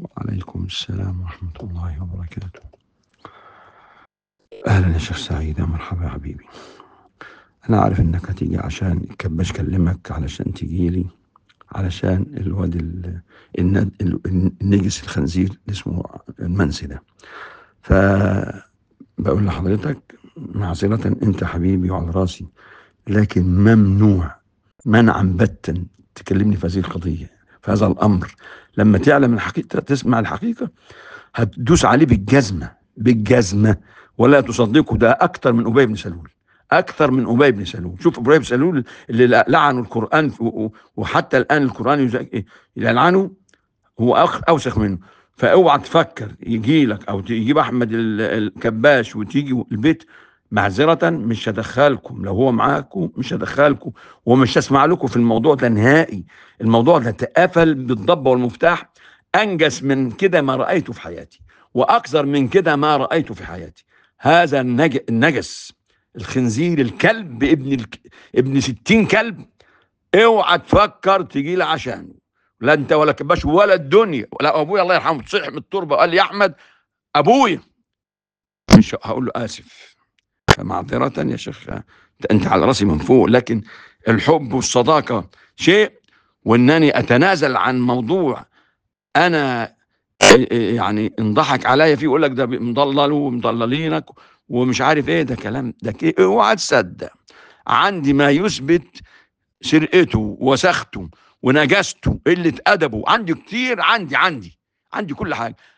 وعليكم السلام ورحمة الله وبركاته أهلا يا شيخ سعيد يا مرحبا يا حبيبي أنا عارف إنك هتيجي عشان الكباش كلمك علشان تجيلي علشان الواد ال- الند- ال- النجس الخنزير اللي اسمه المنسي ده فبقول لحضرتك معذرة أنت حبيبي وعلى راسي لكن ممنوع منعا باتا تكلمني في هذه القضية في هذا الأمر لما تعلم الحقيقة تسمع الحقيقة هتدوس عليه بالجزمة بالجزمة ولا تصدقه ده أكتر من أبي بن سلول أكثر من أبي بن سلول شوف أبي بن سلول اللي لعنوا القرآن و- و- وحتى الآن القرآن يزك- يلعنه هو أخ- أوسخ منه فاوعى تفكر يجي لك أو تجيب أحمد ال- الكباش وتيجي البيت معذرة مش هدخلكم لو هو معاكم مش هدخلكم ومش هسمع لكم في الموضوع ده نهائي الموضوع ده اتقفل بالضبة والمفتاح أنجس من كده ما رأيته في حياتي وأكثر من كده ما رأيته في حياتي هذا النج... النجس الخنزير الكلب ابن الك... ابن ستين كلب اوعى تفكر تجي لي عشانه لا انت ولا كباش ولا الدنيا ولا ابويا الله يرحمه صح من التربه وقال لي يا احمد ابويا مش هقول له اسف فمعذره يا شيخ انت على راسي من فوق لكن الحب والصداقه شيء وانني اتنازل عن موضوع انا يعني انضحك عليا فيه يقول لك ده مضلل ومضللينك ومش عارف ايه ده كلام ده كي- اوعى تصدق عندي ما يثبت سرقته وسخته ونجاسته قله ادبه عندي كتير عندي عندي عندي كل حاجه